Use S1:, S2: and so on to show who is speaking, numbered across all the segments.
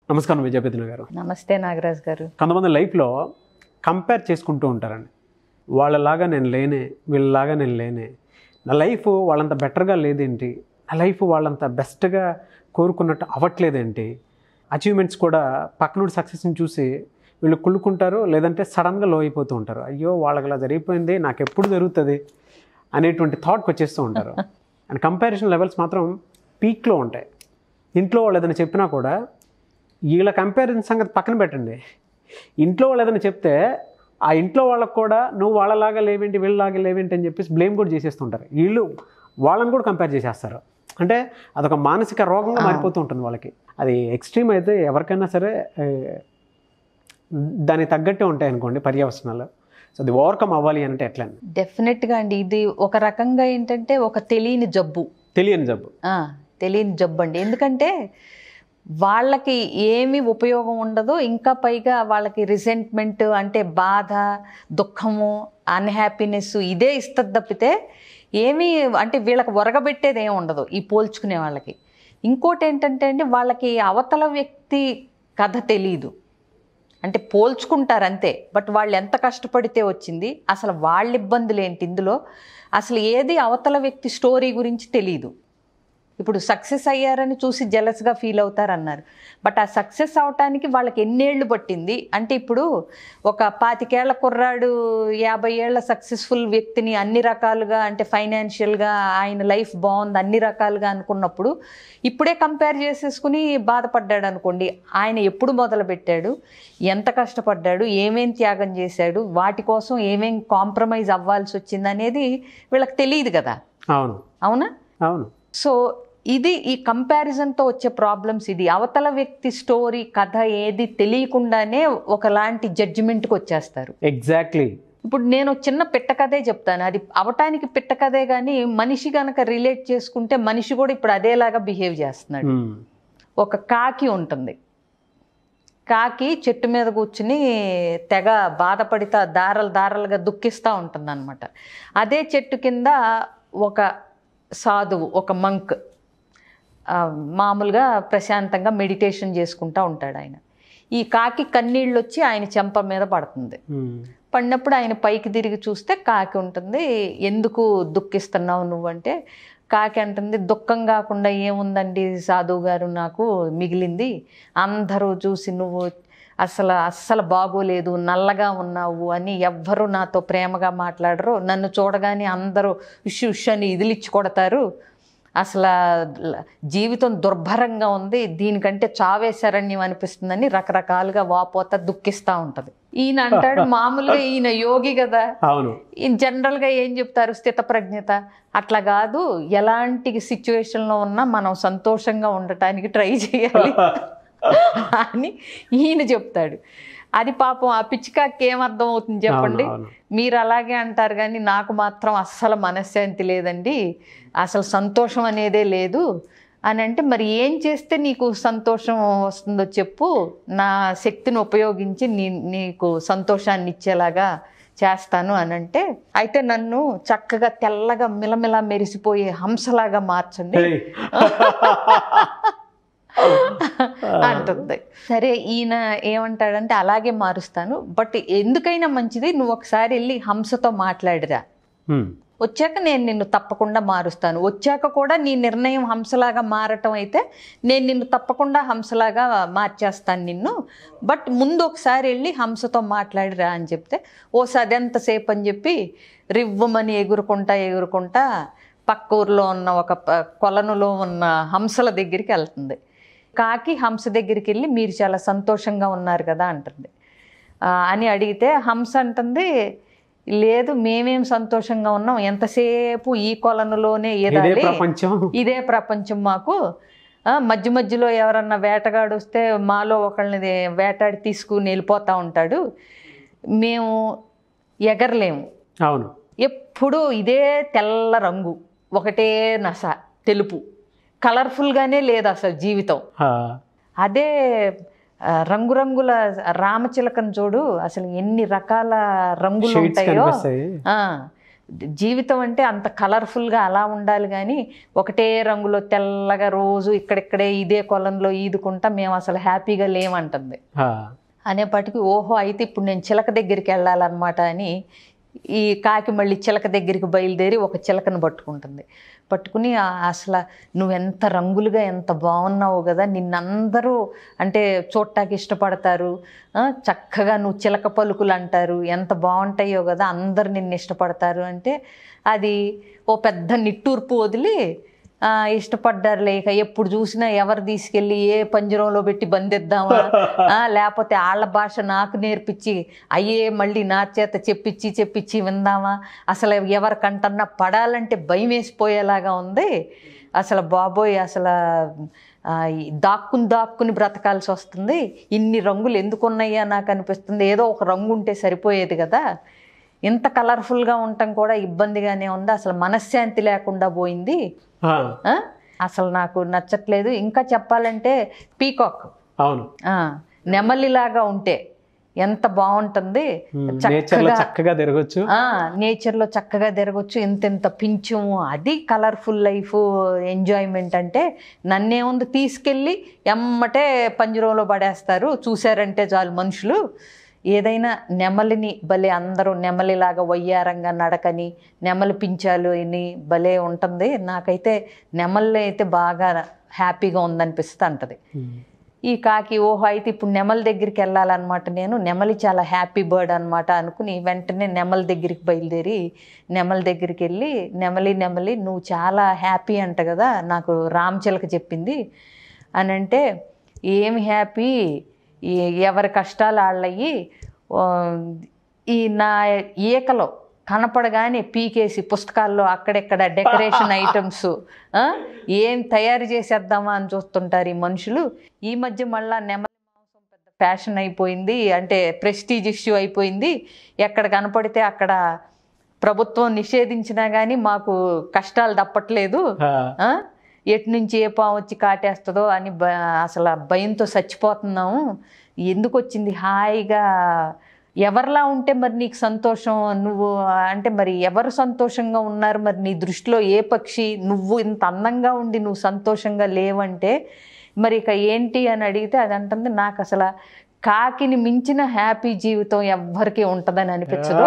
S1: నమస్కారం విజయపతిన గారు
S2: నమస్తే నాగరాజ్ గారు
S1: కొంతమంది లైఫ్లో కంపేర్ చేసుకుంటూ ఉంటారండి వాళ్ళలాగా నేను లేనే వీళ్ళలాగా నేను లేనే నా లైఫ్ వాళ్ళంత బెటర్గా లేదేంటి నా లైఫ్ వాళ్ళంత బెస్ట్గా కోరుకున్నట్టు అవ్వట్లేదేంటి అచీవ్మెంట్స్ కూడా పక్కనుడి సక్సెస్ని చూసి వీళ్ళు కుళ్ళుకుంటారు లేదంటే సడన్గా లో అయిపోతూ ఉంటారు అయ్యో వాళ్ళకి ఇలా జరిగిపోయింది నాకు ఎప్పుడు జరుగుతుంది అనేటువంటి థాట్కి వచ్చేస్తూ ఉంటారు అండ్ కంపారిజన్ లెవెల్స్ మాత్రం పీక్లో ఉంటాయి ఇంట్లో వాళ్ళు ఏదైనా చెప్పినా కూడా వీళ్ళ కంపారిజన్ సంగతి పక్కన పెట్టండి ఇంట్లో వాళ్ళు ఏదైనా చెప్తే ఆ ఇంట్లో వాళ్ళకు కూడా నువ్వు వాళ్ళలాగా లేవేంటి వీళ్ళలాగా లేవేంటి అని చెప్పేసి బ్లేమ్ కూడా చేసేస్తుంటారు వీళ్ళు వాళ్ళని కూడా కంపేర్ చేసేస్తారు అంటే అదొక మానసిక రోగంగా మారిపోతూ ఉంటుంది వాళ్ళకి అది ఎక్స్ట్రీమ్ అయితే ఎవరికైనా సరే ఏ, దానికి తగ్గట్టే ఉంటాయి అనుకోండి పర్యవసనాలు సో అది ఓవర్కమ్ అవ్వాలి అంటే ఎట్లా అండి?
S2: డెఫినెట్గా అండి ఇది ఒక రకంగా ఏంటంటే ఒక తెలియని జబ్బు
S1: తెలియని జబ్బు
S2: ఆ, తెలియని జబ్బు అండి ఎందుకంటే వాళ్ళకి ఏమి ఉపయోగం ఉండదు ఇంకా పైగా వాళ్ళకి రిజెంట్మెంట్ అంటే బాధ దుఃఖము అన్హ్యాపీనెస్ ఇదే ఇస్తుంది తప్పితే ఏమీ అంటే వీళ్ళకి ఒరగబెట్టేది ఏమి ఉండదు ఈ పోల్చుకునే వాళ్ళకి ఇంకోటి ఏంటంటే అండి వాళ్ళకి అవతల వ్యక్తి కథ తెలియదు అంటే పోల్చుకుంటారు అంతే బట్ వాళ్ళు ఎంత కష్టపడితే వచ్చింది అసలు వాళ్ళ ఇబ్బందులు ఏంటి ఇందులో అసలు ఏది అవతల వ్యక్తి స్టోరీ గురించి తెలియదు ఇప్పుడు సక్సెస్ అయ్యారని చూసి జెలస్గా ఫీల్ అవుతారన్నారు బట్ ఆ సక్సెస్ అవటానికి వాళ్ళకి ఎన్నేళ్ళు పట్టింది అంటే ఇప్పుడు ఒక పాతికేళ్ల కుర్రాడు యాభై ఏళ్ల సక్సెస్ఫుల్ వ్యక్తిని అన్ని రకాలుగా అంటే ఫైనాన్షియల్గా ఆయన లైఫ్ బాగుంది అన్ని రకాలుగా అనుకున్నప్పుడు ఇప్పుడే కంపేర్ చేసేసుకుని బాధపడ్డాడు అనుకోండి ఆయన ఎప్పుడు మొదలు పెట్టాడు ఎంత కష్టపడ్డాడు ఏమేం త్యాగం చేశాడు వాటి కోసం ఏమేం కాంప్రమైజ్ అవ్వాల్సి వచ్చింది అనేది వీళ్ళకి తెలియదు కదా
S1: అవును
S2: అవునా
S1: అవును
S2: సో ఇది ఈ కంపారిజన్తో వచ్చే ప్రాబ్లమ్స్ ఇది అవతల వ్యక్తి స్టోరీ కథ ఏది తెలియకుండానే ఒకలాంటి జడ్జిమెంట్కి వచ్చేస్తారు
S1: ఎగ్జాక్ట్లీ
S2: ఇప్పుడు నేను చిన్న పిట్ట కథే చెప్తాను అది అవటానికి పిట్ట కథే కానీ మనిషి గనక రిలేట్ చేసుకుంటే మనిషి కూడా ఇప్పుడు అదేలాగా బిహేవ్ చేస్తున్నాడు ఒక కాకి ఉంటుంది కాకి చెట్టు మీద కూర్చుని తెగ బాధపడితా దారలు దారలుగా దుఃఖిస్తూ ఉంటుంది అనమాట అదే చెట్టు కింద ఒక సాధువు ఒక మంక్ ఆ, మామూలుగా ప్రశాంతంగా మెడిటేషన్ చేసుకుంటూ ఉంటాడు ఆయన ఈ కాకి కన్నీళ్ళు వచ్చి ఆయన చెంప మీద పడుతుంది పడినప్పుడు ఆయన పైకి తిరిగి చూస్తే కాకి ఉంటుంది ఎందుకు దుఃఖిస్తున్నావు నువ్వంటే కాకి అంటుంది దుఃఖం కాకుండా ఏముందండి సాధువు గారు నాకు మిగిలింది అందరూ చూసి నువ్వు అసలు అస్సలు బాగోలేదు నల్లగా ఉన్నావు అని ఎవ్వరూ నాతో ప్రేమగా మాట్లాడరు నన్ను చూడగానే అందరూ ఉష్ ఉష్ అని ఇదిలిచ్చి కొడతారు అసలు ల- జీవితం దుర్భరంగా ఉంది దీనికంటే చావే శరణ్యం అనిపిస్తుందని రకరకాలుగా వాపోత దుఃఖిస్తూ ఉంటుంది ఈయన అంటాడు మామూలుగా ఈయన యోగి కదా
S1: అవును
S2: ఈయన జనరల్గా ఏం చెప్తారు స్థితప్రజ్ఞత అట్లా కాదు ఎలాంటి సిచ్యువేషన్లో ఉన్నా మనం సంతోషంగా ఉండటానికి ట్రై చేయాలి అని ఈయన చెప్తాడు అది పాపం ఆ పిచ్చికాకి ఏమర్థం అవుతుంది చెప్పండి
S1: అవును, అవును.
S2: మీరు అలాగే అంటారు కానీ నాకు మాత్రం అస్సలు మనశ్శాంతి లేదండి అసలు సంతోషం అనేదే లేదు అని అంటే మరి ఏం చేస్తే నీకు సంతోషం వస్తుందో చెప్పు నా శక్తిని ఉపయోగించి నీ నీకు సంతోషాన్ని ఇచ్చేలాగా చేస్తాను అని అంటే అయితే నన్ను చక్కగా తెల్లగా మిలమిలా మెరిసిపోయే హంసలాగా మార్చండి
S1: Hey.
S2: అంటుంది సరే ఈయన ఏమంటాడంటే అలాగే మారుస్తాను బట్ ఎందుకైనా మంచిది నువ్వు ఒకసారి వెళ్ళి హంసతో మాట్లాడిరా
S1: Hmm.
S2: వచ్చాక నేను నిన్ను తప్పకుండా మారుస్తాను వచ్చాక కూడా నీ నిర్ణయం హంసలాగా మారటం అయితే నేను నిన్ను తప్పకుండా హంసలాగా మార్చేస్తాను నిన్ను బట్ ముందు ఒకసారి వెళ్ళి హంసతో మాట్లాడిరా అని చెప్తే ఓ సదెంతసేపు అని చెప్పి రివ్వమని ఎగురుకుంటా ఎగురుకుంటా పక్క ఊర్లో ఉన్న ఒక ప- కొలనులో ఉన్న హంసల దగ్గరికి వెళ్తుంది కాకి హంస దగ్గరికి వెళ్ళి మీరు చాలా సంతోషంగా ఉన్నారు కదా అంటుంది ఆ, అని అడిగితే హంస అంటుంది లేదు మేమేం సంతోషంగా ఉన్నాం ఎంతసేపు ఈ కొలనులోనే
S1: ఇదే
S2: ఎదాలి
S1: ప్రపంచం
S2: ఇదే ప్రపంచం మాకు ఆ, మధ్య మధ్యలో ఎవరన్నా వేటగాడు వస్తే మాలో ఒకళ్ళని వేటాడి తీసుకుని వెళ్ళిపోతూ ఉంటాడు మేము ఎగరలేము
S1: అవును
S2: ఎప్పుడు ఇదే తెల్ల రంగు ఒకటే నస తెలుపు కలర్ఫుల్గానే లేదు అసలు జీవితం
S1: ఆ,
S2: అదే ఆ, రంగురంగుల రామచిలకను చూడు అసలు ఎన్ని రకాల రంగులు
S1: Shades
S2: ఉంటాయో
S1: కనిపిస్తాయి.
S2: ఆ, జీవితం అంటే అంత కలర్ఫుల్గా అలా ఉండాలి కానీ ఒకటే రంగులో తెల్లగా రోజు ఇక్కడిక్కడే ఇదే కొలంలో ఈదుకుంటా మేము అసలు హ్యాపీగా లేమంటుంది
S1: ఆ,
S2: అనేపాటికి ఓహో అయితే ఇప్పుడు నేను చిలక దగ్గరికి వెళ్ళాలన్నమాట అని ఈ కాకి మళ్ళీ చిలక దగ్గరికి బయలుదేరి ఒక చిలకను పట్టుకుంటుంది పట్టుకుని "ఆ, అసలు నువ్వెంత రంగులుగా ఎంత బాగున్నావు కదా నిన్నందరూ అంటే చూడటానికి ఇష్టపడతారు ఆ, చక్కగా నువ్వు చిలక పలుకులు అంటారు ఎంత బాగుంటాయో కదా అందరు నిన్ను ఇష్టపడతారు అంటే అది ఓ పెద్ద నిట్టూర్పు వదిలి ఆ, ఇష్టపడ్డారు లేక ఎప్పుడు చూసినా ఎవరు తీసుకెళ్ళి ఏ పంజరంలో పెట్టి బంధిద్దామా ఆ, లేకపోతే వాళ్ళ భాష నాకు నేర్పించి అయ్యే మళ్ళీ నా చేత చెప్పించి చెప్పించి విందామా అసలు ఎవరికంటన్నా పడాలంటే భయం వేసిపోయేలాగా ఉంది అసలు బాబోయ్ అసలు ఆ, ఈ దాక్కుని దాక్కుని బ్రతకాల్సి వస్తుంది ఇన్ని రంగులు ఎందుకు ఉన్నాయా నాకు అనిపిస్తుంది ఏదో ఒక రంగు ఉంటే సరిపోయేది కదా ఇంత కలర్ఫుల్గా ఉండటం కూడా ఇబ్బందిగానే ఉంది అసలు మనశ్శాంతి లేకుండా పోయింది
S1: ఆ,
S2: ఆ? అసలు నాకు నచ్చట్లేదు ఇంకా చెప్పాలంటే పీకాక్
S1: అవును
S2: ఆ, నెమలిలాగా ఉంటే ఎంత బాగుంటుంది
S1: నేచర్లో చక్కగా తిరగచ్చు
S2: ఆ నేచర్లో చక్కగా తిరగచ్చు ఇంత ఇంత పింఛము అది కలర్ఫుల్ లైఫ్ ఎంజాయ్మెంట్ అంటే నన్నేముంది తీసుకెళ్ళి ఎమ్మటే పంజరంలో పడేస్తారు చూశారంటే చాలు మనుషులు ఏదైనా నెమలిని భలే అందరూ నెమలిలాగా వయ్యారంగా నడకని నెమలి పించాలు అని భలే ఉంటుంది నాకైతే నెమలి అయితే బాగా హ్యాపీగా ఉందనిపిస్తుంది అంటది
S1: ఉమ్.
S2: ఈ కాకి ఓహో అయితే ఇప్పుడు నెమలి దగ్గరికి వెళ్ళాలన్నమాట నేను నెమలి చాలా హ్యాపీ బర్డ్ అనమాట అనుకుని వెంటనే నెమలి దగ్గరికి బయలుదేరి నెమలి దగ్గరికి వెళ్ళి నెమలి నెమలి నువ్వు చాలా హ్యాపీ అంట కదా నాకు రామచిలక చెప్పింది అని అంటే ఏమి హ్యాపీ ఈ ఎవరి కష్టాలు వాళ్ళయి ఆ, ఈ నా ఈకలో కనపడగానే పీకేసి పుస్తకాల్లో అక్కడెక్కడ డెకరేషన్ ఐటమ్స్ ఏం తయారు చేసేద్దామా అని చూస్తుంటారు ఈ మనుషులు ఈ మధ్య మళ్ళా నెమలి మాంసం పెద్ద ఫ్యాషన్ అయిపోయింది అంటే ప్రెస్టీజ్ ఇష్యూ అయిపోయింది ఎక్కడ కనపడితే అక్కడ ప్రభుత్వం నిషేధించినా కానీ మాకు కష్టాలు తప్పట్లేదు
S1: ఆ,
S2: ఆ? ఎటు నుంచి ఏ పాము వచ్చి కాటేస్తుందో అని భ అసలు ఆ భయంతో చచ్చిపోతున్నాము ఎందుకు వచ్చింది హాయిగా ఎవరిలా ఉంటే మరి నీకు సంతోషం నువ్వు అంటే మరి ఎవరు సంతోషంగా ఉన్నారు మరి నీ దృష్టిలో ఏ పక్షి నువ్వు ఇంత అందంగా ఉండి నువ్వు సంతోషంగా లేవంటే మరి ఇక ఏంటి అని అడిగితే అది అంటుంది నాకు అసలు కాకిని మించిన హ్యాపీ జీవితం ఎవ్వరికీ ఉంటుందని అనిపించదు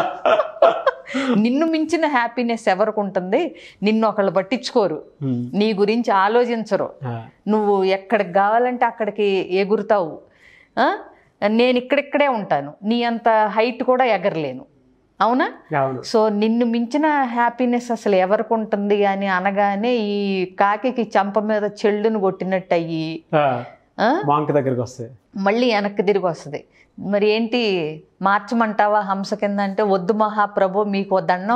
S2: నిన్ను మించిన హ్యాపీనెస్ ఎవరికి ఉంటుంది నిన్ను ఒకళ్ళు పట్టించుకోరు
S1: ఉమ్.
S2: నీ గురించి ఆలోచించరు
S1: ఆ,
S2: నువ్వు ఎక్కడికి కావాలంటే అక్కడికి ఎగురుతావు ఆ? నేను ఇక్కడిక్కడే ఉంటాను నీ అంత హైట్ కూడా ఎగరలేను అవునా
S1: అవును
S2: సో నిన్ను మించిన హ్యాపీనెస్ అసలు ఎవరికి ఉంటుంది అని అనగానే ఈ కాకికి చంప మీద చెల్లును కొట్టినట్టు అయ్యి
S1: ఆ,
S2: ఆ?
S1: మాంక్ దగ్గరికి వస్తే
S2: మళ్ళీ వెనక్కి తిరిగి వస్తుంది మరి ఏంటి మార్చమంటావా హంస కింద అంటే వద్దు మహాప్రభు మీకు వద్దన్నం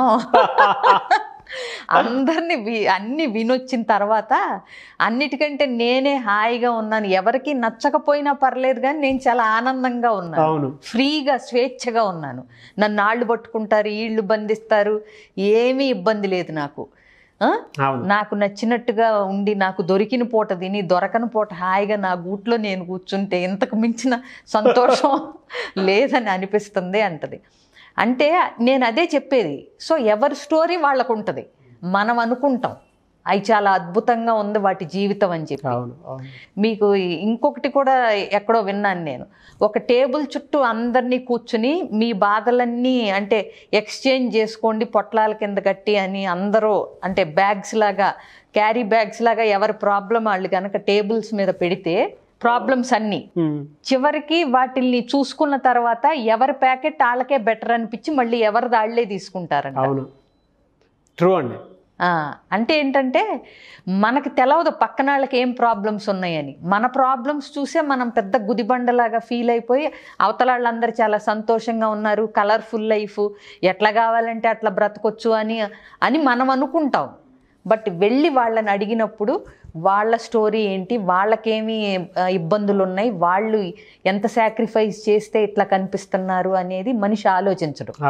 S2: అందరినీ వి అన్ని వినొచ్చిన తర్వాత అన్నిటికంటే నేనే హాయిగా ఉన్నాను ఎవరికి నచ్చకపోయినా పర్లేదు కానీ నేను చాలా ఆనందంగా ఉన్నాను
S1: అవును
S2: ఫ్రీగా స్వేచ్ఛగా ఉన్నాను నన్ను ఆళ్ళు పట్టుకుంటారు వీళ్ళు బంధిస్తారు ఏమీ ఇబ్బంది లేదు నాకు ఆ?
S1: అవును
S2: నాకు నచ్చినట్టుగా ఉండి నాకు దొరికిన పూట తిని దొరకని పూట హాయిగా నా గూట్లో నేను కూర్చుంటే ఇంతకు మించిన సంతోషం లేదని అనిపిస్తుంది అంటది అంటే నేను అదే చెప్పేది సో ఎవరి స్టోరీ వాళ్ళకు ఉంటుంది మనం అనుకుంటాం అవి చాలా అద్భుతంగా ఉంది వాటి జీవితం అని చెప్పి
S1: అవును అవును
S2: మీకు ఇంకొకటి కూడా ఎక్కడో విన్నాను నేను ఒక టేబుల్ చుట్టూ అందరినీ కూర్చుని మీ బాధలన్నీ అంటే ఎక్స్చేంజ్ చేసుకోండి పొట్లాల కింద కట్టి అని అందరూ అంటే బ్యాగ్స్ లాగా క్యారీ బ్యాగ్స్ లాగా ఎవరి ప్రాబ్లం వాళ్ళు కనుక టేబుల్స్ మీద పెడితే ప్రాబ్లమ్స్ అన్నీ
S1: ఉమ్.
S2: చివరికి వాటిల్ని చూసుకున్న తర్వాత ఎవరి ప్యాకెట్ వాళ్ళకే బెటర్ అనిపించి మళ్ళీ ఎవరిది వాళ్ళే తీసుకుంటారంట
S1: అవును ట్రూ అండి
S2: ఆ, అంటే ఏంటంటే మనకి తెలవదు పక్కన వాళ్ళకి ఏం ప్రాబ్లమ్స్ ఉన్నాయని మన ప్రాబ్లమ్స్ చూసే మనం పెద్ద గుదిబండలాగా ఫీల్ అయిపోయి అవతల వాళ్ళందరూ చాలా సంతోషంగా ఉన్నారు కలర్ఫుల్ లైఫ్ ఎట్లా కావాలంటే అట్లా బ్రతకొచ్చు అని అని మనం అనుకుంటాం బట్ వెళ్ళి వాళ్ళని అడిగినప్పుడు వాళ్ళ స్టోరీ ఏంటి వాళ్ళకేమి ఆ, ఇబ్బందులు ఉన్నాయి వాళ్ళు ఎంత సాక్రిఫైస్ చేస్తే ఇట్లా కనిపిస్తున్నారు అనేది మనిషి ఆలోచించడు
S1: అవును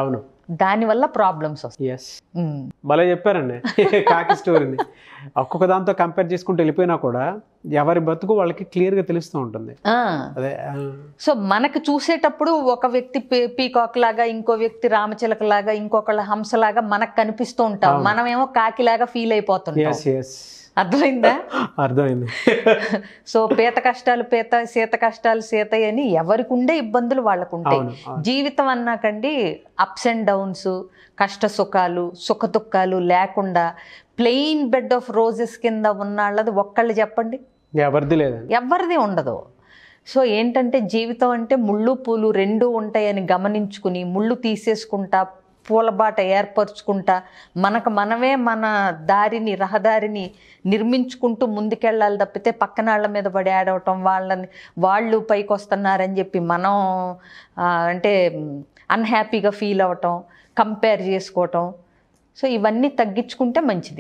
S2: దానివల్ల ప్రాబ్లమ్స్ వస్తాయి
S1: ఎస్
S2: ఉమ్.
S1: భలే చెప్పారండి కాకి స్టోరీని ఒక్కొక్క దాంతో కంపేర్ చేసుకుంటూ వెళ్ళిపోయినా కూడా ఎవరి బతుకు వాళ్ళకి క్లియర్గా తెలుస్తూ ఉంటుంది
S2: ఆ.
S1: అదే ఆ,
S2: సో మనకు చూసేటప్పుడు ఒక వ్యక్తి పీ- పీకాక్ లాగా ఇంకో వ్యక్తి రామచిలక లాగా ఇంకొకళ్ళ హంసలాగా మనకు కనిపిస్తూ ఉంటాం మనమేమో కాకిలాగా ఫీల్ అయిపోతుంటాం
S1: ఎస్ ఎస్
S2: అర్థమైందా
S1: అర్థమైంది
S2: సో పీత కష్టాలు పీత సీత కష్టాలు సీత అని ఎవరికి ఉండే ఇబ్బందులు వాళ్ళకు ఉంటాయి
S1: అవును అవును.
S2: జీవితం అన్నాకండి అప్స్ అండ్ డౌన్స్ కష్ట సుఖాలు సుఖ దుఃఖాలు లేకుండా ప్లెయిన్ బెడ్ ఆఫ్ రోజెస్ కింద ఉన్నాళ్ళది ఒక్కళ్ళు చెప్పండి
S1: ఎవరిది లేదండి
S2: ఎవరిది ఉండదు సో ఏంటంటే జీవితం అంటే ముళ్ళు పూలు రెండూ ఉంటాయని గమనించుకుని ముళ్ళు తీసేసుకుంటా పూలబాట ఏర్పరచుకుంటా మనకు మనమే మన దారిని రహదారిని నిర్మించుకుంటూ ముందుకెళ్ళాలి తప్పితే పక్కన వాళ్ళ మీద పడి ఆడవటం వాళ్ళని వాళ్ళు పైకి వస్తున్నారని చెప్పి మనం ఆ, అంటే అన్హ్యాపీగా ఫీల్ అవ్వటం కంపేర్ చేసుకోవటం సో ఇవన్నీ తగ్గించుకుంటే మంచిది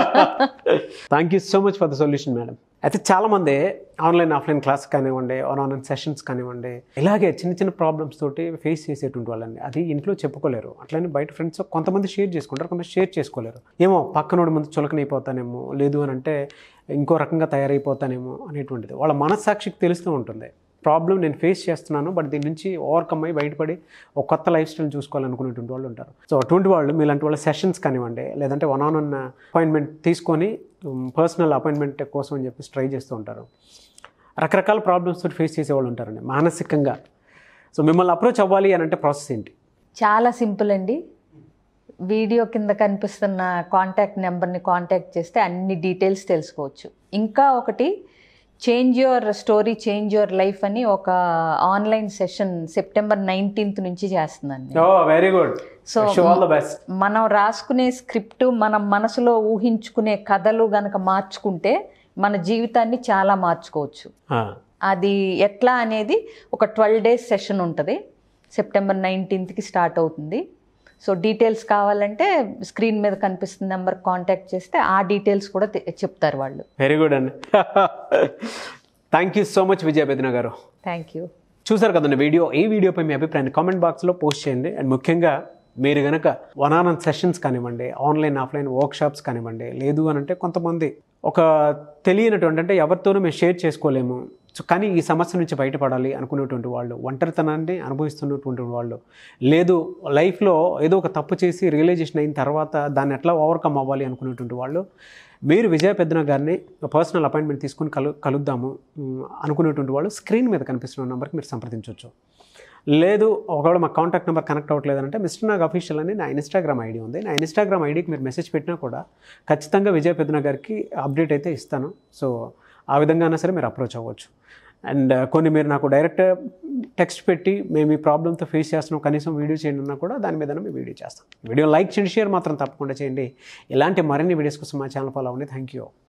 S1: thank you so much for the solution madam అయితే చాలామంది ఆన్లైన్ ఆఫ్లైన్ క్లాస్ కానివ్వండి ఆన్ ఆన్లైన్ సెషన్స్ కానివ్వండి ఇలాగే చిన్న చిన్న ప్రాబ్లమ్స్ తోటి ఫేస్ చేసేటువంటి వాళ్ళండి అది ఇంట్లో చెప్పుకోలేరు అట్లనే బయట ఫ్రెండ్స్ కొంతమంది షేర్ చేసుకుంటారు కొంతమంది షేర్ చేసుకోలేరు ఏమో పక్కనోడి ముందు చులకనైపోతానేమో లేదు అని అంటే ఇంకో రకంగా తయారైపోతానేమో అనేటువంటిది వాళ్ళ మనస్సాక్షికి తెలుస్తూ ఉంటుంది ప్రాబ్లం నేను ఫేస్ చేస్తున్నాను బట్ దీని నుంచి ఓవర్కమ్ అయ్యి బయటపడి ఒక కొత్త లైఫ్ స్టైల్ చూసుకోవాలనుకునేటువంటి వాళ్ళు ఉంటారు సో అటువంటి వాళ్ళు మీలాంటి వాళ్ళ సెషన్స్ కానివ్వండి లేదంటే వన్ ఆన్ వన్ అపాయింట్మెంట్ తీసుకొని పర్సనల్ అపాయింట్మెంట్ కోసం అని చెప్పి ట్రై చేస్తూ ఉంటారు రకరకాల ప్రాబ్లమ్స్ తోటి ఫేస్ చేసేవాళ్ళు ఉంటారండి మానసికంగా సో మిమ్మల్ని అప్రోచ్ అవ్వాలి అని అంటే ప్రాసెస్ ఏంటి
S2: చాలా సింపుల్ అండి వీడియో కింద కనిపిస్తున్న కాంటాక్ట్ నెంబర్ని కాంటాక్ట్ చేస్తే అన్ని డీటెయిల్స్ తెలుసుకోవచ్చు ఇంకా ఒకటి change your story change your life అని ఒక ఆన్లైన్ సెషన్ సెప్టెంబర్ నైన్టీన్త్ నుంచి చేస్తున్నాను
S1: oh very good
S2: so
S1: show all the best
S2: మనం రాసుకునే స్క్రిప్ట్ మనం మనసులో ఊహించుకునే కథలు గనక మార్చుకుంటే మన జీవితాన్ని చాలా మార్చుకోవచ్చు అది ఎట్లా అనేది ఒక ట్వెల్వ్ డేస్ సెషన్ ఉంటుంది సెప్టెంబర్ నైన్టీన్త్కి స్టార్ట్ అవుతుంది సో డీటెయిల్స్ కావాలంటే స్క్రీన్ మీద కనిపిస్తున్న నెంబర్ కాంటాక్ట్ చేస్తే ఆ డీటెయిల్స్ కూడా తె- చెప్తారు వాళ్ళు
S1: వెరీ గుడ్ అండి thank you so much Vijaya బెదిన గారు
S2: థ్యాంక్ యూ
S1: చూసారు కదండి వీడియో ఈ వీడియోపై మీ అభిప్రాయాన్ని కామెంట్ బాక్స్లో పోస్ట్ చేయండి అండ్ ముఖ్యంగా మీరు కనుక వన్ ఆన్ వన్ సెషన్స్ కానివ్వండి ఆన్లైన్ ఆఫ్లైన్ వర్క్షాప్స్ కానివ్వండి లేదు అని అంటే కొంతమంది ఒక తెలియనటువంటి అంటే ఎవరితోనూ మేము షేర్ చేసుకోలేము సో కానీ ఈ సమస్య నుంచి బయటపడాలి అనుకునేటువంటి వాళ్ళు ఒంటరితనాన్ని అనుభవిస్తున్నటువంటి వాళ్ళు లేదు లైఫ్లో ఏదో ఒక తప్పు చేసి రియలైజేషన్ అయిన తర్వాత దాన్ని ఎట్లా ఓవర్కమ్ అవ్వాలి అనుకునేటువంటి వాళ్ళు మీరు విజయ పెద్దన గారిని పర్సనల్ అపాయింట్మెంట్ తీసుకుని కలు కలుద్దాము ఉమ్, అనుకునేటువంటి వాళ్ళు స్క్రీన్ మీద కనిపిస్తున్న నెంబర్కి మీరు సంప్రదించవచ్చు లేదు ఒకవేళ మా కాంటాక్ట్ నెంబర్ కనెక్ట్ అవ్వట్లేదు అంటే మిస్టర్ నాగ్ అఫీషియల్ అని నా ఇన్స్టాగ్రామ్ ఐడి ఉంది నా ఇన్స్టాగ్రామ్ ఐడికి మీరు మెసేజ్ పెట్టినా కూడా ఖచ్చితంగా విజయ పెద్దన గారికి అప్డేట్ అయితే ఇస్తాను సో ఆ విధంగా అయినా సరే మీరు అప్రోచ్ అవ్వచ్చు అండ్ కొన్ని మీరు నాకు డైరెక్ట్ టెక్స్ట్ పెట్టి మేము ఈ ప్రాబ్లమ్తో ఫేస్ చేస్తున్నాం కనీసం వీడియో చేయండి అన్నా కూడా దాని మీద మేము వీడియో చేస్తాం వీడియో లైక్ చేయండి షేర్ మాత్రం తప్పకుండా చేయండి ఇలాంటి మరిన్ని వీడియోస్ కోసం మా ఛానల్ ఫాలో అవ్వండి థ్యాంక్ యూ